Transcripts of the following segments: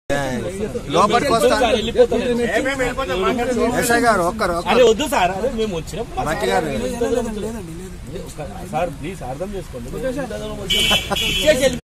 లోపలికి వస్తా సార్, వెళ్ళిపోతాను. ఎస్ఐ గారు ఒక్కరు అరే ఒక్కరు వద్దు సార్ అరే మేము వచ్చినప్పుడు మా మంచి గారు సార్ ప్లీజ్ అర్థం చేసుకోండి చేసి వెళ్ళి-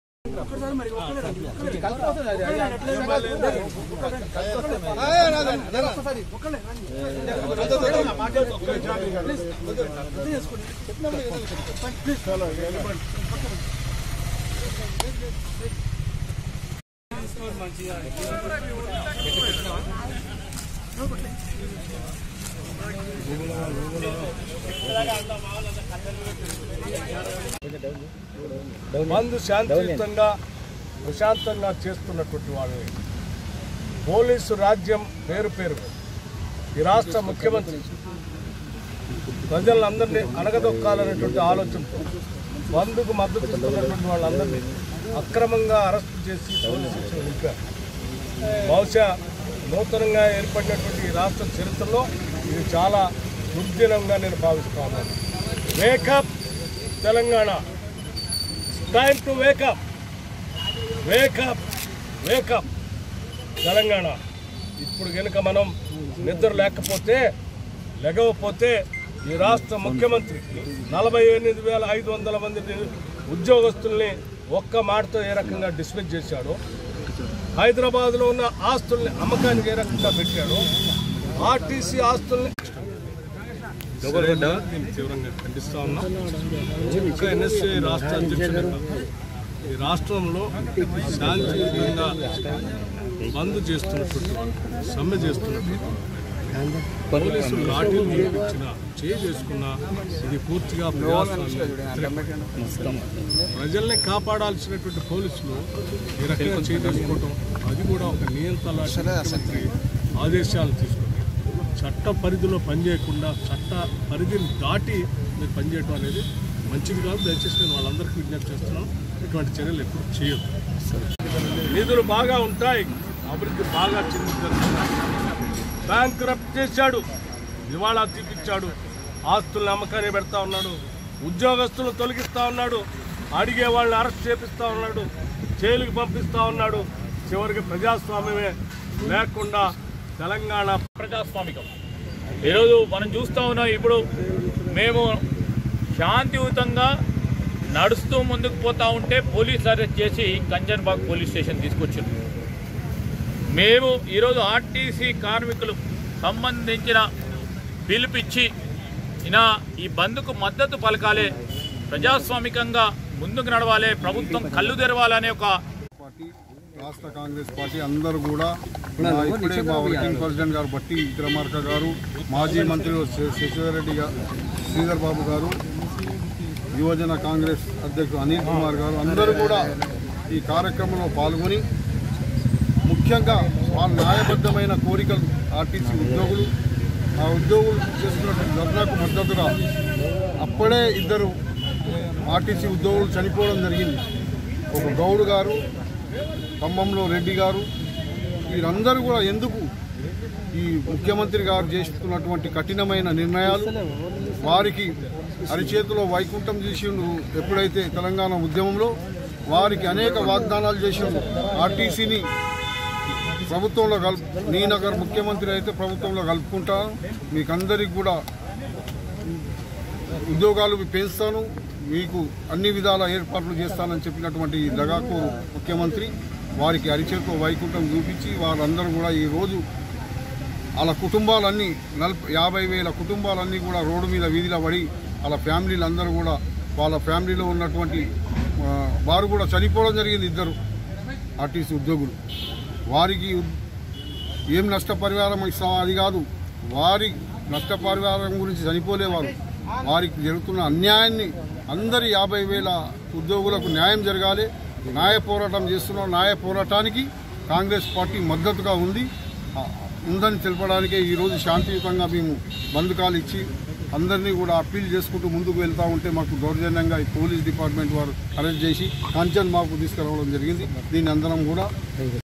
బంద్ శాంతియుతంగా ప్రశాంతంగా చేస్తున్నటువంటి వాళ్ళని పోలీసు రాజ్యం పేరు పేరు ఈ రాష్ట్ర ముఖ్యమంత్రి ప్రజలందరినీ అణగదొక్కాలనేటువంటి ఆలోచనతో బంద్కు మద్దతు ఇస్తున్నటువంటి వాళ్ళందరినీ అక్రమంగా అరెస్ట్ చేసి పోలీసు శిక్షణ నింపారు బహుశా నూతనంగా ఏర్పడినటువంటి ఈ రాష్ట్ర చరిత్రలో ఇది చాలా దుర్దినంగా నేను భావిస్తా ఉన్నాను wake up Telangana time to wake up wake up wake up Telangana ఇప్పుడు కనుక మనం నిద్ర లేకపోతే లెగవపోతే ఈ రాష్ట్ర ముఖ్యమంత్రి నలభై ఎనిమిది వేల ఐదు వందల మంది ఉద్యోగస్తుల్ని ఒక్క మాటతో ఏ రకంగా డిస్మిస్ చేశాడో హైదరాబాద్లో ఉన్న ఆస్తుల్ని అమ్మకానికి ఏ రకంగా పెట్టాడో ఆర్టీసీ ఆస్తుల్ని దీన్ని తీవ్రంగా ఖండిస్తా ఉన్నా ఇంకా ఎన్ఎస్ఏ రాష్ట్ర అధ్యక్షుడిగా ఈ రాష్ట్రంలో శాంతియుతంగా బంద్ చేస్తున్నటువంటి వాళ్ళు, సమ్మె చేస్తున్నటువంటి వాళ్ళు, పోలీసులు లాఠీలు చూపించిన చేయి చేసుకున్న ఇది పూర్తిగా ప్రజాస్వామ్య వ్యతిరేకం. ప్రజల్ని కాపాడాల్సినటువంటి పోలీసులు ఈ రకంగా చేయి చేసుకోవటం అది కూడా ఒక నియంత్రణ ముఖ్యమంత్రి ఆదేశాలు తీసుకుని చట్ట పరిధిలో పనిచేయకుండా చట్ట పరిధిని దాటి మీరు పనిచేయడం అనేది మంచిది కాదు దయచేసి నేను వాళ్ళందరికీ విజ్ఞప్తి చేస్తున్నాను ఇటువంటి చర్యలు ఎప్పుడు చేయొద్దు నిధులు బాగా ఉంటాయి అభివృద్ధి బాగా చెందుతుంది బ్యాంక్ రప్ట్ చేశాడు దివాళా తీపిచ్చాడు ఆస్తులను అమ్మకాన్ని పెడతా ఉన్నాడు ఉద్యోగస్తులను తొలగిస్తా ఉన్నాడు అడిగే వాళ్ళని అరెస్ట్ చేపిస్తా ఉన్నాడు జైలుకి పంపిస్తా ఉన్నాడు చివరికి ప్రజాస్వామ్యమే లేకుండా తెలంగాణ ప్రజాస్వామికం ఈరోజు మనం చూస్తూ ఉన్నాం ఇప్పుడు మేము శాంతియుతంగా నడుస్తూ ముందుకు పోతా ఉంటే పోలీస్ అరెస్ట్ చేసి కంజన్బాగ్ పోలీస్ స్టేషన్ తీసుకొచ్చారు మేము ఈరోజు ఆర్టీసీ కార్మికులు సంబంధించిన పిలిపిచ్చి ఇలా ఈ బంద్కు మద్దతు పలకాలే ప్రజాస్వామికంగా ముందుకు నడవాలి ప్రభుత్వం కళ్ళు తెరవాలనే ఒక పార్టీ రాష్ట్ర కాంగ్రెస్ పార్టీ అందరూ కూడా మా ఇప్పుడే మా వర్కింగ్ ప్రెసిడెంట్ గారు బట్టి విక్రమార్క గారు మాజీ మంత్రులు శ- శశిధర్ గారు శ్రీధర్ బాబు గారు యువజన కాంగ్రెస్ అధ్యక్షుడు అనిల్ కుమార్ గారు అందరూ కూడా ఈ కార్యక్రమంలో పాల్గొని ముఖ్యంగా వాళ్ళ న్యాయబద్ధమైన కోరికలు ఆర్టీసీ ఉద్యోగులు ఆ ఉద్యోగులు చేస్తున్నటువంటి ధర్నాకు మద్దతుగా అప్పుడే ఇద్దరు ఆర్టీసీ ఉద్యోగులు చనిపోవడం జరిగింది ఒక గౌడ్ గారు ఖమ్మంలో రెడ్డి గారు వీరందరూ కూడా ఎందుకు ఈ ముఖ్యమంత్రి గారు చేస్తున్నటువంటి కఠినమైన నిర్ణయాలు వారికి అరిచేతిలో వైకుంఠం చేసిండు ఎప్పుడైతే తెలంగాణ ఉద్యమంలో వారికి అనేక వాగ్దానాలు చేసిండు ఆర్టీసీని ప్రభుత్వంలో కలుపు నీనగర్ ముఖ్యమంత్రి అయితే ప్రభుత్వంలో కలుపుకుంటాను మీకందరికి కూడా ఉద్యోగాలు పెంచుతాను మీకు అన్ని విధాల ఏర్పాట్లు చేస్తానని చెప్పినటువంటి ఈ దగాకూరు ముఖ్యమంత్రి వారికి అరిచేతో వైకుంఠం చూపించి వారందరూ కూడా ఈరోజు వాళ్ళ కుటుంబాలన్నీ నలభై యాభై వేల కుటుంబాలన్నీ కూడా రోడ్డు మీద వీధిలో పడి వాళ్ళ ఫ్యామిలీలు అందరూ కూడా వాళ్ళ ఫ్యామిలీలో ఉన్నటువంటి ఆ, వారు కూడా చనిపోవడం జరిగింది ఇద్దరు ఆర్టీసీ ఉద్యోగులు వారికి ఉద్- ఏం నష్టపరిహారం ఇస్తామో అది కాదు వారి నష్టపరిహారం గురించి చనిపోలేవారు వారికి జరుగుతున్న అన్యాయాన్ని అందరి యాభై వేల ఉద్యోగులకు న్యాయం జరగాలి న్యాయ పోరాటం చేస్తున్న న్యాయ పోరాటానికి కాంగ్రెస్ పార్టీ మద్దతుగా ఉంది ఆ, ఉందని తెలపడానికే ఈరోజు శాంతియుతంగా మేము బంధుకాలు ఇచ్చి అందరినీ కూడా అప్పీల్ చేసుకుంటూ ముందుకు వెళ్తా ఉంటే మాకు దౌర్జన్యంగా ఈ పోలీస్ డిపార్ట్మెంట్ వారు అరెస్ట్ చేసి కంచన్ మాకు తీసుకురావడం జరిగింది దీన్ని అందరం కూడా